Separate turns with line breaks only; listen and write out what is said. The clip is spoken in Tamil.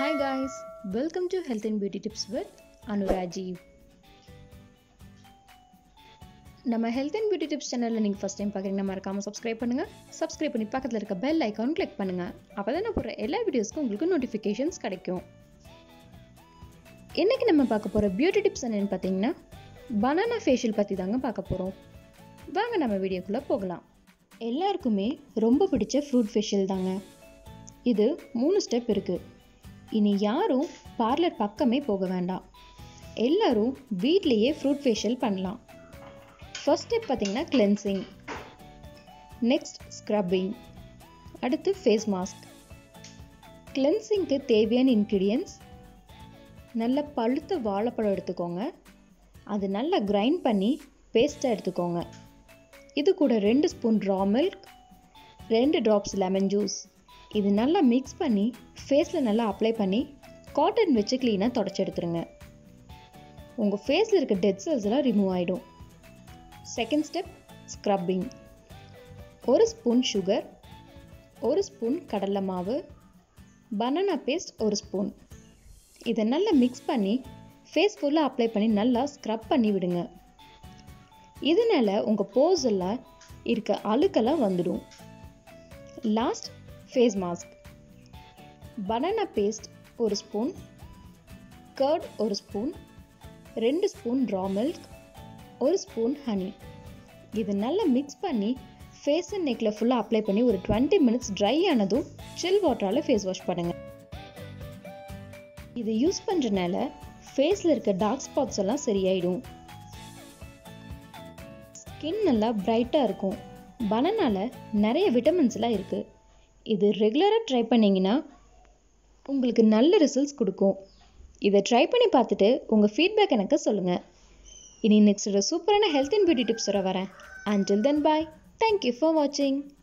Hi guys, welcome to Health and Beauty Tips with Anurajeev. நம்ம ஹெல்த் அண்ட் பியூட்டி டிப்ஸ் சேனலில் நீங்கள் ஃபஸ்ட் டைம் பார்க்குறீங்கன்னா மறக்காமல் சப்ஸ்கிரைப் பண்ணுங்கள் சப்ஸ்கிரைப் பண்ணி பக்கத்தில் இருக்க பெல் ஐக்கான் கிளிக் பண்ணுங்கள் அப்போ தான் நான் போடுற எல்லா வீடியோஸ்க்கும் உங்களுக்கு நோட்டிஃபிகேஷன்ஸ் கிடைக்கும் இன்றைக்கி நம்ம பார்க்க போகிற பியூட்டி டிப்ஸ் என்னென்னு பார்த்தீங்கன்னா பனானா ஃபேஷியல் பற்றி தாங்க பார்க்க போகிறோம் வாங்க நம்ம வீடியோக்குள்ளே போகலாம் எல்லாருக்குமே ரொம்ப பிடிச்ச ஃப்ரூட் ஃபேஷியல் தாங்க இது மூணு ஸ்டெப் இருக்குது இனி யாரும் பார்லர் பக்கமே போக வேண்டாம் எல்லாரும் வீட்லேயே ஃப்ரூட் ஃபேஷியல் பண்ணலாம் ஃபர்ஸ்ட் ஸ்டெப் பார்த்தீங்கன்னா கிளென்சிங் நெக்ஸ்ட் ஸ்க்ரப்பிங் அடுத்து ஃபேஸ் மாஸ்க் கிளென்சிங்க்கு தேவையான இன்க்ரீடியன்ஸ் நல்ல பழுத்த வாழைப்பழம் எடுத்துக்கோங்க அது நல்லா கிரைண்ட் பண்ணி பேஸ்ட்டாக எடுத்துக்கோங்க இது கூட ரெண்டு ஸ்பூன் ரா மில்க் ரெண்டு ட்ராப்ஸ் லெமன் ஜூஸ் இது நல்லா மிக்ஸ் பண்ணி ஃபேஸில் நல்லா அப்ளை பண்ணி காட்டன் வச்சு க்ளீனாக தொடச்சி எடுத்துருங்க உங்கள் ஃபேஸில் இருக்க டெட் செல்ஸ் எல்லாம் ரிமூவ் ஆகிடும் செகண்ட் ஸ்டெப் ஸ்க்ரப்பிங் ஒரு ஸ்பூன் சுகர் ஒரு ஸ்பூன் கடலை மாவு பனானா பேஸ்ட் ஒரு ஸ்பூன் இதை நல்லா மிக்ஸ் பண்ணி ஃபேஸ் ஃபுல்லாக அப்ளை பண்ணி நல்லா ஸ்க்ரப் பண்ணி விடுங்க இதனால் உங்கள் போஸ் எல்லாம் இருக்க அழுக்கெல்லாம் வந்துடும் last face mask banana paste ஒரு ஸ்பூன் கர்ட் ஒரு ஸ்பூன் ரெண்டு ஸ்பூன் ரா மில்க் ஒரு ஸ்பூன் ஹனி இது நல்லா மிக்ஸ் பண்ணி ஃபேஸ் அண்ட் நெக்கில் ஃபுல்லாக அப்ளை பண்ணி ஒரு டுவெண்ட்டி மினிட்ஸ் ட்ரை ஆனதும் சில் வாட்டரால் ஃபேஸ் வாஷ் பண்ணுங்கள் இது யூஸ் பண்ணுறனால ஃபேஸில் இருக்க டார்க் ஸ்பாட்ஸ் எல்லாம் சரியாயிடும் ஸ்கின் நல்லா பிரைட்டாக இருக்கும் பனானால நிறைய விட்டமின்ஸ்லாம் இருக்குது இது ரெகுலராக ட்ரை பண்ணிங்கன்னா உங்களுக்கு நல்ல ரிசல்ட்ஸ் கொடுக்கும் இதை ட்ரை பண்ணி பார்த்துட்டு உங்கள் ஃபீட்பேக் எனக்கு சொல்லுங்கள் இனி நெக்ஸ்ட் ஒரு சூப்பரான ஹெல்த் அண்ட் பியூட்டி டிப்ஸோட வரேன் until then bye thank you for வாட்சிங்